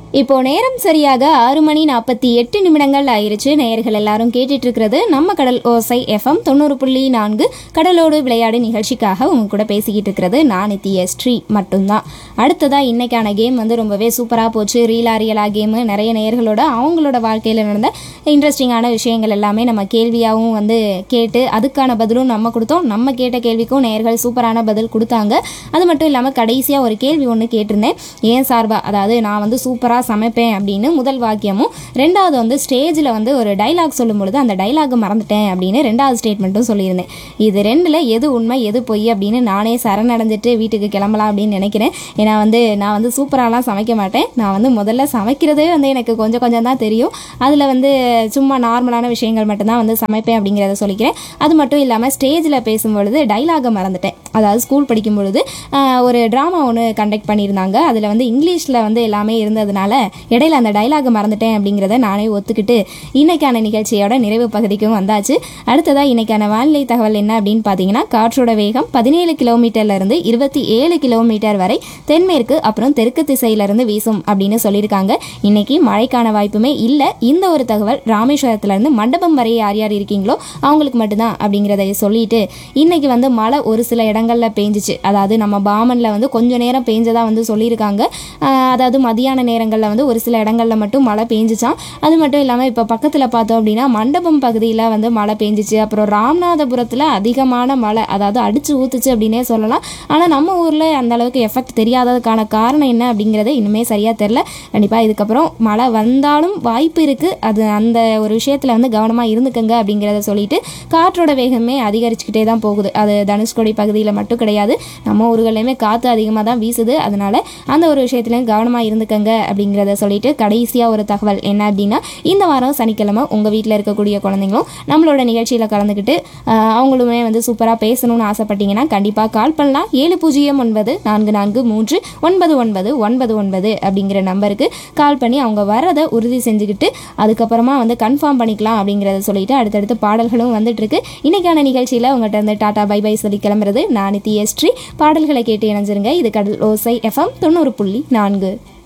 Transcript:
இப்போ நேரம் சரியாக ஆறு மணி நாற்பத்தி எட்டு நிமிடங்கள் ஆயிருச்சு நேயர்கள் எல்லாரும் கேட்டுட்டு இருக்கிறது நம்ம கடல் ஓசை எஃப்எம் தொண்ணூறு புள்ளி நான்கு கடலோடு விளையாடு நிகழ்ச்சிக்காக உங்க கூட பேசிக்கிட்டு இருக்கிறது நான் நித்திய ஸ்ரீ மட்டும்தான் அடுத்ததா இன்னைக்கான கேம் வந்து ரொம்பவே சூப்பராக போச்சு ரீலா ரியலா கேமு நிறைய நேயர்களோட அவங்களோட வாழ்க்கையில் நடந்த இன்ட்ரெஸ்டிங்கான விஷயங்கள் எல்லாமே நம்ம கேள்வியாகவும் வந்து கேட்டு அதுக்கான பதிலும் நம்ம கொடுத்தோம் நம்ம கேட்ட கேள்விக்கும் நேயர்கள் சூப்பரான பதில் கொடுத்தாங்க அது மட்டும் இல்லாமல் கடைசியாக ஒரு கேள்வி ஒன்று கேட்டிருந்தேன் ஏன் சார்பா அதாவது நான் வந்து சூப்பராக சமைப்பேன் அப்படின்னு முதல் வாக்கியமும் ரெண்டாவது வந்து ஸ்டேஜில் வந்து ஒரு டைலாக் சொல்லும் பொழுது அந்த டைலாக் மறந்துட்டேன் அப்படின்னு ரெண்டாவது ஸ்டேட்மெண்ட்டும் சொல்லியிருந்தேன் இது ரெண்டில் எது உண்மை எது பொய் அப்படின்னு நானே சரணடைஞ்சிட்டு வீட்டுக்கு கிளம்பலாம் அப்படின்னு நினைக்கிறேன் ஏன்னா வந்து நான் வந்து சூப்பராலாம் சமைக்க மாட்டேன் நான் வந்து முதல்ல சமைக்கிறதே வந்து எனக்கு கொஞ்சம் கொஞ்சம் தான் தெரியும் அதில் வந்து சும்மா நார்மலான விஷயங்கள் மட்டும்தான் வந்து சமைப்பேன் அப்படிங்கிறத சொல்லிக்கிறேன் அது மட்டும் இல்லாமல் ஸ்டேஜில் பேசும்பொழுது டைலாகை மறந்துட்டேன் அதாவது ஸ்கூல் படிக்கும் பொழுது ஆஹ், ஒரு ட்ராமா ஒன்று கண்டக்ட் பண்ணியிருந்தாங்க அதில் வந்து இங்கிலீஷில் வந்து எல்லாமே இருந்ததுனால இடையில அந்த டைலாகை மறந்துட்டேன் அப்படிங்கிறத நானே ஒத்துக்கிட்டு இன்னைக்கான நிகழ்ச்சியோட நிறைவு பகுதிக்கும் வந்தாச்சு அடுத்ததாக இன்னைக்கான வானிலை தகவல் என்ன அப்படின்னு பார்த்தீங்கன்னா காற்றோட வேகம் பதினேழு கிலோமீட்டர்ல இருந்து இருபத்தி ஏழு கிலோமீட்டர் வரை தென்மேற்கு அப்புறம் தெற்கு திசையில இருந்து வீசும் அப்படின்னு சொல்லியிருக்காங்க இன்னைக்கு மழைக்கான வாய்ப்புமே இல்லை இந்த ஒரு தகவல் ராமேஸ்வரத்துல இருந்து மண்டபம் வரை யார் யார் இருக்கீங்களோ அவங்களுக்கு மட்டும்தான் அப்படிங்கிறத சொல்லிட்டு இன்னைக்கு வந்து மழை ஒரு சில இடங்கள்ல பெஞ்சிச்சு அதாவது நம்ம பாமன்ல வந்து கொஞ்ச நேரம் பெஞ்சதா வந்து சொல்லியிருக்காங்க ஆஹ் அதாவது மதியான நேரங்களில் வந்து ஒரு சில இடங்கள்ல மட்டும் மழை பெஞ்சிச்சான் அது மட்டும் இல்லாமல் இப்போ பக்கத்தில் பார்த்தோம் அப்படின்னா மண்டபம் பகுதியில் வந்து மழை பெஞ்சிச்சு அப்புறம் ராமநாதபுரத்தில் அதிகமான மழை அதாவது அடிச்சு ஊத்துச்சு அப்படின்னே சொல்லலாம் ஆனால் நம்ம ஊரில் அந்த அளவுக்கு எஃபெக்ட் தெரியாததுக்கான காரணம் என்ன அப்படிங்கிறது இன்னுமே சரியாக தெரில கண்டிப்பாக இதுக்கப்புறம் மழை வந்தாலும் வாய்ப்பு இருக்குது அது அந்த ஒரு விஷயத்தில் வந்து கவனமாக இருந்துக்கங்க அப்படிங்கிறத சொல்லிட்டு காற்றோட வேகமே அதிகரிச்சுக்கிட்டே தான் போகுது அது தனுஷ்கோடி பகுதியில் மட்டும் கிடையாது நம்ம ஊர்களையுமே காற்று அதிகமாக தான் வீசுது அதனால அந்த ஒரு விஷயத்துலையும் கவனமாக இருந்துக்கங்க அப்படிங்கிறத சொல்லிட்டு கடைசியாக ஒரு தகவல் என்ன அப்படின்னா இந்த வாரம் சனிக்கிழமை உங்கள் வீட்டில் இருக்கக்கூடிய குழந்தைங்களும் நம்மளோட நிகழ்ச்சியில் கலந்துக்கிட்டு ஆஹ், அவங்களுமே வந்து சூப்பராக பேசணும்னு ஆசைப்பட்டீங்கன்னா கண்டிப்பாக கால் பண்ணலாம் ஏழு பூஜ்ஜியம் ஒன்பது நான்கு நான்கு மூன்று ஒன்பது ஒன்பது ஒன்பது ஒன்பது அப்படிங்கிற நம்பருக்கு கால் பண்ணி அவங்க வர்றதை உறுதி செஞ்சுக்கிட்டு அதுக்கப்புறமா வந்து கன்ஃபார்ம் பண்ணிக்கலாம் அப்படிங்கிறத சொல்லிட்டு அடுத்தடுத்து பாடல்களும் வந்துட்டு இருக்கு இன்னைக்கான நிகழ்ச்சியில் உங்கள்கிட்ட வந்து டாடா பை பை சொல்லி கிளம்புறது நான் நித்யஸ்ரீ பாடல்களை கேட்டு இணைஞ்சிருங்க இது கடல் ஓசை எஃப்எம் தொண்ணூறு புள்ளி நான்கு